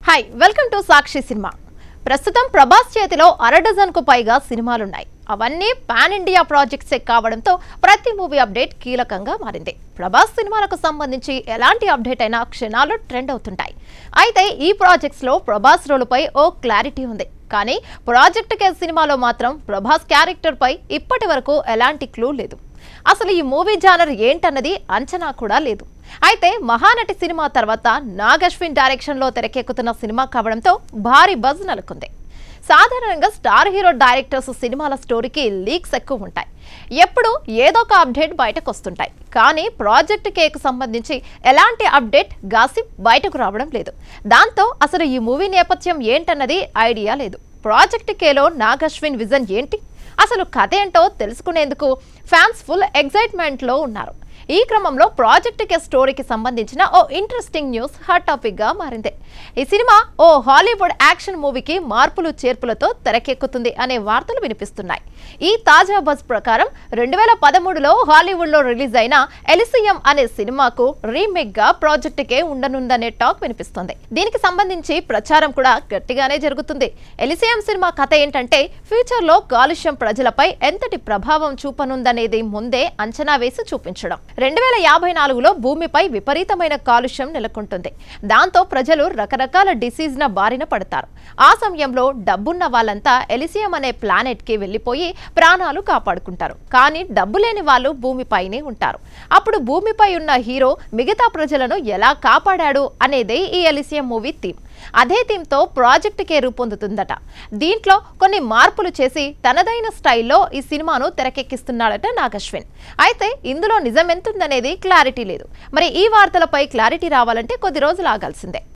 hi welcome to Sakshi cinema ప్రస్తుతం ప్రభాస్ చేతిలో అర డజన్ కు పైగా సినిమాలున్నాయి అవన్నీ పాన్ ఇండియా ప్రాజెక్ట్స్ కావడంతో ప్రతి మూవీ అప్డేట్ కీలకంగా మారింది ప్రభాస్ సినిమాలకు సంబంధించి ఎలాంటి అప్డేట్ అయినా క్షణాలు ట్రెండ్ అవుతుంటాయి అయితే ఈ ప్రాజెక్ట్స్ లో ప్రభాస్ రోలుపై ఓ క్లారిటీ ఉంది కానీ ప్రాజెక్ట్ కే సినిమాలో మాత్రం ప్రభాస్ క్యారెక్టర్ పై ఇప్పటి వరకు ఎలాంటి క్లూ లేదు అసలు ఈ మూవీ జానర్ ఏంటన్నది అంచనా కూడా లేదు అయితే మహానటి సినిమా తర్వాత నాగశ్విన్ డైరెక్షన్ లో తెరకెక్కుతున్న సినిమా కావడంతో భారీ బజ్ నెలకొంది సాధారణంగా స్టార్ హీరో డైరెక్టర్స్ సినిమాల స్టోరీకి లీక్స్ ఎక్కువ ఉంటాయి ఎప్పుడు ఏదో ఒక అప్డేట్ బయటకు వస్తుంటాయి కానీ ప్రాజెక్ట్ కేకు సంబంధించి ఎలాంటి అప్డేట్ గాసిప్ బయటకు రావడం లేదు దాంతో అసలు ఈ మూవీ నేపథ్యం ఏంటన్నది ఐడియా లేదు ప్రాజెక్ట్ కేలో నాగశ్విన్ విజన్ ఏంటి అసలు కథ ఏంటో తెలుసుకునేందుకు ఫ్యాన్స్ ఫుల్ ఎగ్జైట్మెంట్లో ఉన్నారు ఈ క్రమంలో ప్రాజెక్ట్ కే స్టోరీకి సంబంధించిన ఓ ఇంట్రెస్టింగ్ న్యూస్ హాట్ టాపిక్ గా మారింది ఈ సినిమా ఓ హాలీవుడ్ యాక్షన్ మూవీకి మార్పులు చేర్పులతో తెరకెక్కుతుంది అనే వార్తలు వినిపిస్తున్నాయి ఈ తాజా బజ్ ప్రకారం రెండు వేల పదమూడులో హాలీవుడ్ లో రిలీజ్ అయిన ఎలిసియం అనే సినిమాకు రీమేక్ గా ప్రాజెక్ట్ కే ఉండనుందనే టాక్ వినిపిస్తుంది దీనికి సంబంధించి ప్రచారం కూడా గట్టిగానే జరుగుతుంది ఎలిసియం సినిమా కథ ఏంటంటే ఫ్యూచర్ లో కాలుష్యం ప్రజలపై ఎంతటి ప్రభావం చూపనుందనేది ముందే అంచనా వేసి చూపించడం రెండు వేల యాభై నాలుగులో భూమిపై విపరీతమైన కాలుష్యం నెలకొంటుంది దాంతో ప్రజలు రకరకాల డిసీజ్ న బారిన పడతారు ఆ సమయంలో డబ్బున్న వాళ్ళంతా ఎలిసియం అనే ప్లానెట్ కి వెళ్లిపోయి ప్రాణాలు కాపాడుకుంటారు కానీ డబ్బు లేని వాళ్ళు భూమిపైనే ఉంటారు అప్పుడు భూమిపై ఉన్న హీరో మిగతా ప్రజలను ఎలా కాపాడాడు అనేదే ఈ ఎలిసియం మూవీ థీమ్ అదే థీమ్తో ప్రాజెక్ట్ కే రూపొందుతుందట దీంట్లో కొన్ని మార్పులు చేసి తనదైన స్టైల్లో ఈ సినిమాను తెరకెక్కిస్తున్నాడట నాగశ్విన్ అయితే ఇందులో నిజం ఎంతుందనేది క్లారిటీ లేదు మరి ఈ వార్తలపై క్లారిటీ రావాలంటే కొద్ది రోజులు ఆగాల్సిందే